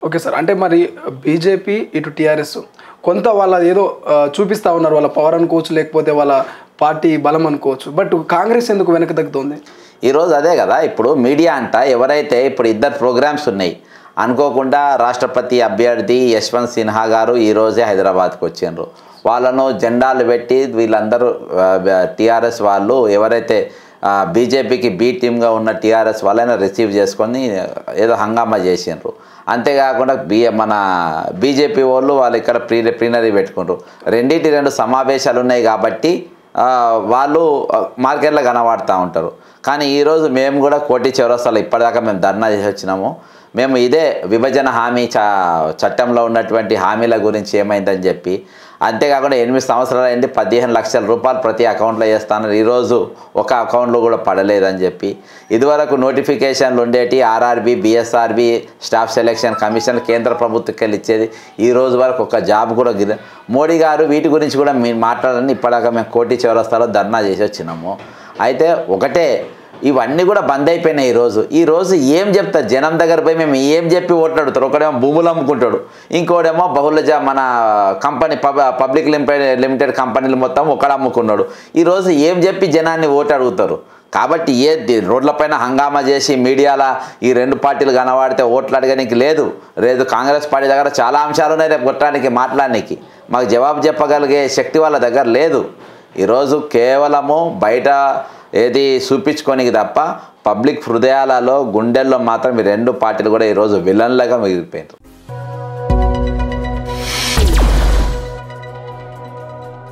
okay sir అంటే మరి BJP ఇటు టీఆర్ఎస్ కొంత వాళ్ళ ఏదో ఆ, చూపిస్తా ఉన్నారు వాళ్ళ పవర్ అనుకోవచ్చు లేకపోతే వాళ్ళ పార్టీ బలం అనుకోవచ్చు బట్ కాంగ్రెస్ ఎందుకు వెనక తగ్గుతుంది ఈరోజు అదే కదా ఇప్పుడు మీడియా అంట ఎవరైతే ఇప్పుడు ఇద్దరు ప్రోగ్రామ్స్ ఉన్నాయి అనుకోకుండా రాష్ట్రపతి అభ్యర్థి యశ్వంత్ సిన్హా గారు ఈరోజే హైదరాబాద్కి వచ్చిండ్రు వాళ్ళను జెండాలు పెట్టి వీళ్ళందరూ టీఆర్ఎస్ వాళ్ళు ఎవరైతే బీజేపీకి బీ టీమ్గా ఉన్న టీఆర్ఎస్ వాళ్ళని రిసీవ్ చేసుకొని ఏదో హంగామా చేసిండ్రు అంతేకాకుండా బి మన బీజేపీ వాళ్ళు వాళ్ళు ఇక్కడ ప్రీ ప్రీనరీ పెట్టుకుంటారు రెండింటి రెండు సమావేశాలు ఉన్నాయి కాబట్టి ఆ, వాళ్ళు ఆ, మార్కెట్లో కనబడుతూ ఉంటారు కానీ ఈరోజు మేము కూడా కోటి చౌరస్తాలో ఇప్పటిదాకా మేము ధర్నా చేసి వచ్చినాము మేము ఇదే విభజన హామీ చ చట్టంలో ఉన్నటువంటి హామీల గురించి ఏమైందని చెప్పి అంతేకాకుండా ఎనిమిది సంవత్సరాలు అయింది పదిహేను లక్షల రూపాయలు ప్రతి అకౌంట్లో వేస్తాను ఈరోజు ఒక అకౌంట్లో కూడా పడలేదని చెప్పి ఇదివరకు నోటిఫికేషన్లు ఉండేటి RRB BSRB staff selection commission కేంద్ర ప్రభుత్వకి వెళ్ళి ఇచ్చేది ఈ రోజు వరకు ఒక జాబ్ కూడా గిద మోడీ గారు వీటి గురించి కూడా మీరు మాట్లాడాలని ఇప్పటిదాకా మేము కోటి చౌరస్తాలో ధర్నా చేసి వచ్చినాము అయితే ఒకటే ఇవన్నీ కూడా బంద్ అయిపోయినాయి ఈరోజు ఈ రోజు ఏం చెప్తారు జనం దగ్గర పోయి మేము ఏం చెప్పి ఓట్లాడుతారు ఒకడేమో భూములు అమ్ముకుంటాడు ఇంకోడేమో బహుళజ మన company pub public limited limited కంపెనీలు మొత్తం ఒకడు అమ్ముకున్నాడు ఈరోజు ఏం చెప్పి జనాన్ని ఓటు అడుగుతారు కాబట్టి ఏ ది- రోడ్లపైన హంగామా చేసి మీడియాలో ఈ రెండు పార్టీలు కనబడితే ఓట్లు అడగడానికి లేదు లేదు కాంగ్రెస్ పార్టీ దగ్గర చాలా అంశాలు ఉన్నాయి రేపు కొట్టడానికి మాట్లాడడానికి మాకు జవాబు చెప్పగలిగే శక్తి వాళ్ళ దగ్గర లేదు ఈరోజు కేవలము బయట ఏది చూపించుకోనికి తప్ప పబ్లిక్ హృదయాలలో గుండెల్లో మాత్రం ఈ రెండు పార్టీలు కూడా ఈరోజు విలన్లుగా మిగిలిపోయినారు